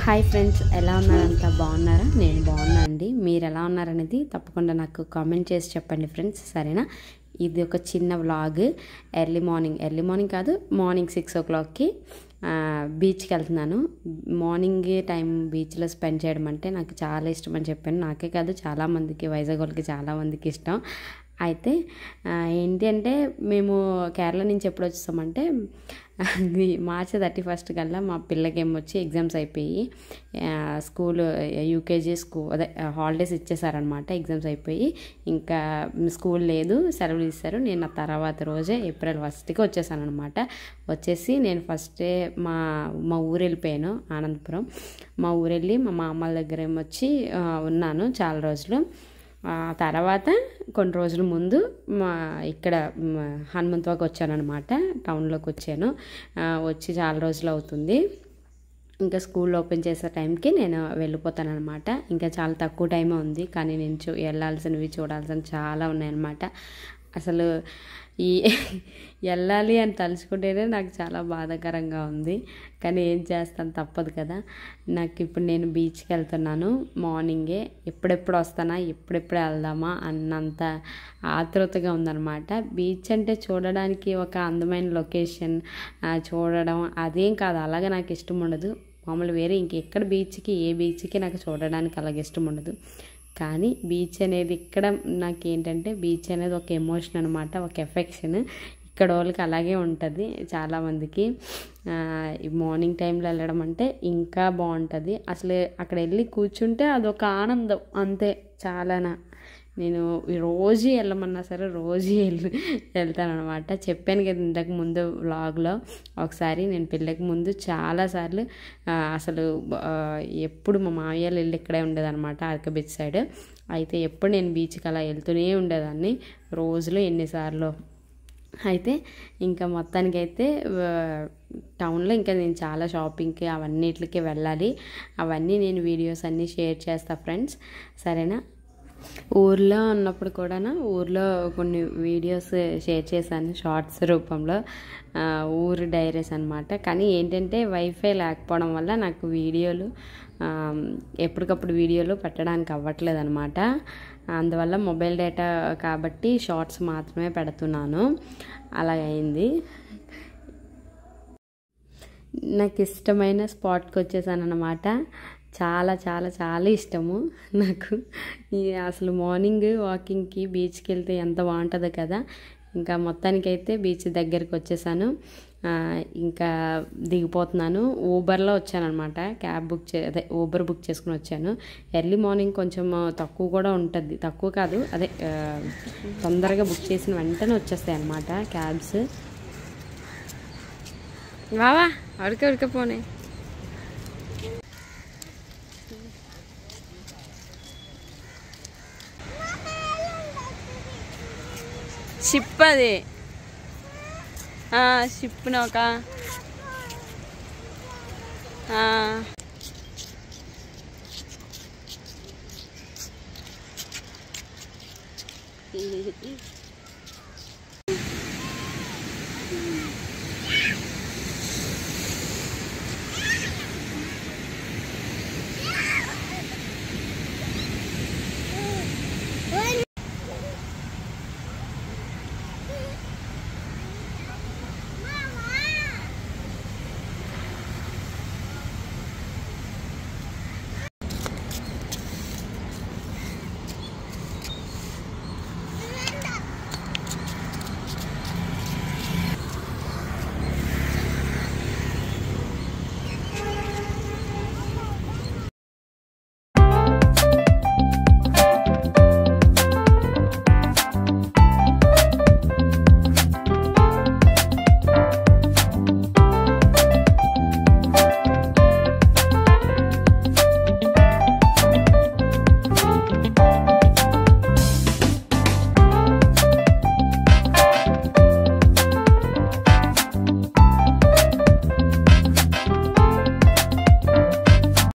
Hi friends ఎలా ఉన్నారంతా బాగున్నారా నేను బాగున్నా అండి మీరు ఎలా ఉన్నారనేది తప్పకుండా నాకు కామెంట్ చేసి చెప్పండి ఫ్రెండ్స్ సరేనా ఇది ఒక చిన్న vlog early morning early morning కాదు మార్నింగ్ సిక్స్ ఓ క్లాక్కి బీచ్కి వెళ్తున్నాను మార్నింగ్ టైం బీచ్లో స్పెండ్ చేయడం అంటే నాకు చాలా ఇష్టం అని చెప్పాను నాకే కాదు చాలామందికి వైజాగ్ వాళ్ళకి చాలామందికి ఇష్టం అయితే ఆ, ఏంటి అంటే మేము కేరళ నుంచి ఎప్పుడు వచ్చేసామంటే ఈ మార్చి థర్టీ ఫస్ట్ కల్లా మా పిల్లకి ఏమొచ్చి ఎగ్జామ్స్ అయిపోయి ఆ, స్కూల్ యూకేజీ స్కూల్ అదే హాలిడేస్ ఇచ్చేసారనమాట ఎగ్జామ్స్ అయిపోయి ఇంకా స్కూల్ లేదు సెలవులు ఇస్తారు నేను ఆ తర్వాత రోజే ఏప్రిల్ ఫస్ట్కి వచ్చేసాను అనమాట వచ్చేసి నేను ఫస్టే మా మా ఊరు వెళ్ళిపోయాను ఆనందపురం మా ఊరు వెళ్ళి మా మామల దగ్గర ఏమొచ్చి ఆ, ఉన్నాను చాలా రోజులు ఆ తర్వాత కొన్ని రోజుల ముందు మా ఇక్కడ మ, హనుమంతవాకి వచ్చానమాట టౌన్లోకి వచ్చాను ఆ, వచ్చి చాలా రోజులు అవుతుంది ఇంకా స్కూల్ ఓపెన్ చేసే టైంకి నేను వెళ్ళిపోతాను అనమాట ఇంకా చాలా తక్కువ టైమే ఉంది కానీ నేను చూ వెళ్ళాల్సినవి చూడాల్సినవి చాలా ఉన్నాయన్నమాట అసలు ఈ వెళ్ళాలి అని తలుచుకుంటేనే నాకు చాలా బాధాకరంగా ఉంది కానీ ఏం చేస్తాను తప్పదు కదా నాకు ఇప్పుడు నేను బీచ్కి వెళ్తున్నాను మార్నింగే ఎప్పుడెప్పుడు వస్తానా ఎప్పుడెప్పుడు వెళ్దామా అన్నంత ఆతృతగా ఉందన్నమాట బీచ్ అంటే చూడడానికి ఒక అందమైన లొకేషన్ ఆ, చూడడం అదేం కాదు అలాగే నాకు ఇష్టం ఉండదు మామూలు వేరే ఇంకెక్కడ బీచ్కి ఏ బీచ్కి నాకు చూడడానికి అలాగే ఇష్టం ఉండదు కానీ బీచ్ అనేది ఇక్కడ నాకు ఏంటంటే బీచ్ అనేది ఒక ఎమోషన్ అనమాట ఒక ఎఫెక్షన్ ఇక్కడ వాళ్ళకి అలాగే ఉంటుంది చాలామందికి ఆ, ఈ మార్నింగ్ టైంలో వెళ్ళడం అంటే ఇంకా బాగుంటుంది అసలు అక్కడ వెళ్ళి కూర్చుంటే అదొక ఆనందం అంతే చాలానా నేను రోజు వెళ్ళమన్నా సరే రోజు వెళ్ళి వెళ్తాను అనమాట చెప్పాను కదా ఇంతకు ముందు వ్లాగ్లో ఒకసారి నేను పెళ్ళకి ముందు చాలాసార్లు ఆ, అసలు ఆ, ఎప్పుడు మా మామయ్య వాళ్ళు ఇల్లు ఇక్కడే ఉండేదన్నమాట అరక బీచ్ సైడ్ అయితే ఎప్పుడు నేను బీచ్కి అలా వెళ్తూనే ఉండేదాన్ని రోజులో ఎన్నిసార్లు అయితే ఇంకా మొత్తానికైతే ఆ, టౌన్లో ఇంకా నేను చాలా షాపింగ్కి అవన్నిటికి వెళ్ళాలి అవన్నీ నేను వీడియోస్ అన్నీ షేర్ చేస్తా ఫ్రెండ్స్ సరేనా ఊర్లో ఉన్నప్పుడు కూడా ఊర్లో కొన్ని వీడియోస్ షేర్ చేశాను షార్ట్స్ రూపంలో ఆ, ఊరు డైరీస్ అనమాట కానీ ఏంటంటే వైఫై లేకపోవడం వల్ల నాకు వీడియోలు ఆ, ఎప్పటికప్పుడు వీడియోలు పెట్టడానికి అవ్వట్లేదు అనమాట అందువల్ల మొబైల్ డేటా కాబట్టి షార్ట్స్ మాత్రమే పెడుతున్నాను అలా అయింది నాకు ఇష్టమైన స్పాట్కి వచ్చేసాను అనమాట చాలా చాలా చాలా ఇష్టము నాకు ఈ అసలు మార్నింగ్ వాకింగ్కి బీచ్కి వెళ్తే ఎంత బాగుంటుందో కదా ఇంకా మొత్తానికైతే బీచ్ దగ్గరికి వచ్చేసాను ఆ, ఇంకా దిగిపోతున్నాను ఊబర్లో వచ్చానమాట క్యాబ్ బుక్ చే అదే ఊబర్ బుక్ చేసుకుని వచ్చాను ఎర్లీ మార్నింగ్ కొంచెం తక్కువ కూడా ఉంటుంది తక్కువ కాదు అదే ఆ, తొందరగా బుక్ చేసిన వెంటనే వచ్చేస్తాయి అన్నమాట క్యాబ్స్ వావా ఉడక ఉడకపోనే షిప్ అది షిప్ నౌక ఆ.